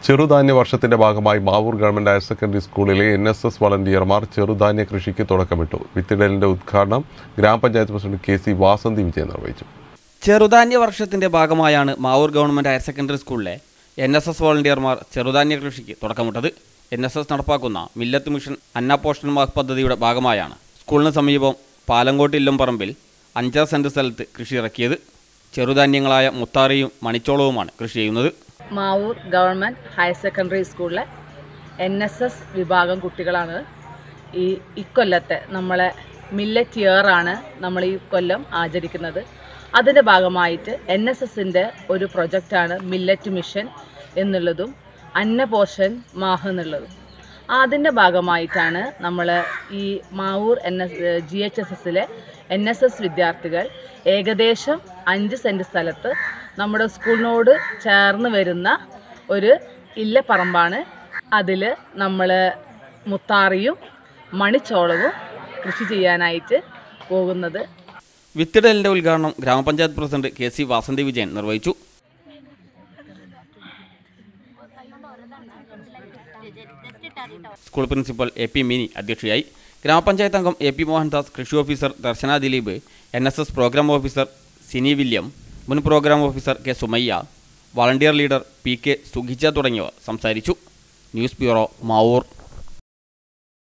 ചെറുധാന്യ വർഷത്തിന്റെ ഭാഗമായി Mavoor government higher secondary സ്കൂളിലെ എൻ എസ് എസ് വളണ്ടിയർമാർ ചെറുധാന്യ കൃഷിക്ക് തുടക്കമിട്ടു വിത്തിടലിന്റെ ഉദ്ഘാടനം ഗ്രാമപഞ്ചായത്ത് president K C Vasanthi Vijayan നിർവഹിച്ചു ചെറുധാന്യ വർഷത്തിന്റെ ഭാഗമായാണ് മാവൂർ ഗവൺമെന്റ് ഹയർ സെക്കൻഡറി സ്കൂളിലെ എൻ എസ് എസ് വോളണ്ടിയർമാർ ചെറുധാന്യ കൃഷിക്ക് തുടക്കമിട്ടത് എൻ എസ് എസ് നടപ്പാക്കുന്ന മില്ലത്ത് മിഷൻ അന്നപോഷൺ മാഹ് പദ്ധതിയുടെ ഭാഗമായാണ് സ്കൂളിന് സമീപം പാലങ്കോട്ട് ഇല്ലംപറമ്പിൽ അഞ്ചര സെന്റ് സ്ഥലത്ത് കൃഷി ഇറക്കിയത് ചെറുധാന്യങ്ങളായ മുത്താറിയും മണിച്ചോളവുമാണ് കൃഷി ചെയ്യുന്നത് മാവൂർ ഗവൺമെൻറ് ഹയർ സെക്കൻഡറി സ്കൂളിലെ എൻ എസ് എസ് വിഭാഗം കുട്ടികളാണ് ഈ ഇക്കൊല്ലത്തെ നമ്മളെ മില്ലറ്റ് ഇയറാണ് നമ്മൾ ഈ കൊല്ലം ആചരിക്കുന്നത് അതിൻ്റെ ഭാഗമായിട്ട് എൻ എസ് എസിൻ്റെ ഒരു പ്രൊജക്റ്റാണ് മില്ലറ്റ് മിഷൻ എന്നുള്ളതും അന്നപോഷൻ മാഹ് എന്നുള്ളതും അതിൻ്റെ ഭാഗമായിട്ടാണ് നമ്മൾ ഈ Mavoor N S G H S എസിലെ എൻ എസ് എസ് വിദ്യാർത്ഥികൾ ഏകദേശം അഞ്ച് സെൻറ്റ് സ്ഥലത്ത് നമ്മുടെ സ്കൂളിനോട് ചേർന്ന് വരുന്ന ഒരു ഇല്ലപ്പറമ്പാണ് അതിൽ നമ്മൾ മുത്താറിയും മണിച്ചോളവും കൃഷി ചെയ്യാനായിട്ട് പോകുന്നത് വിത്തിടലിന്റെ ഉദ്ഘാടനം ഗ്രാമപഞ്ചായത്ത് president K C Vasanthi Vijayan നിർവഹിച്ചു school principal A P Mini അധ്യക്ഷയായി ഗ്രാമപഞ്ചായത്ത് അംഗം എ പി മോഹൻദാസ് കൃഷി officer Darshana Dileep N S S programme officer Sini William മുൻ programme officer K Sumayya volunteer leader P K Sukhicha തുടങ്ങിയവർ സംസാരിച്ചു ന്യൂസ് ബ്യൂറോ മാവൂർ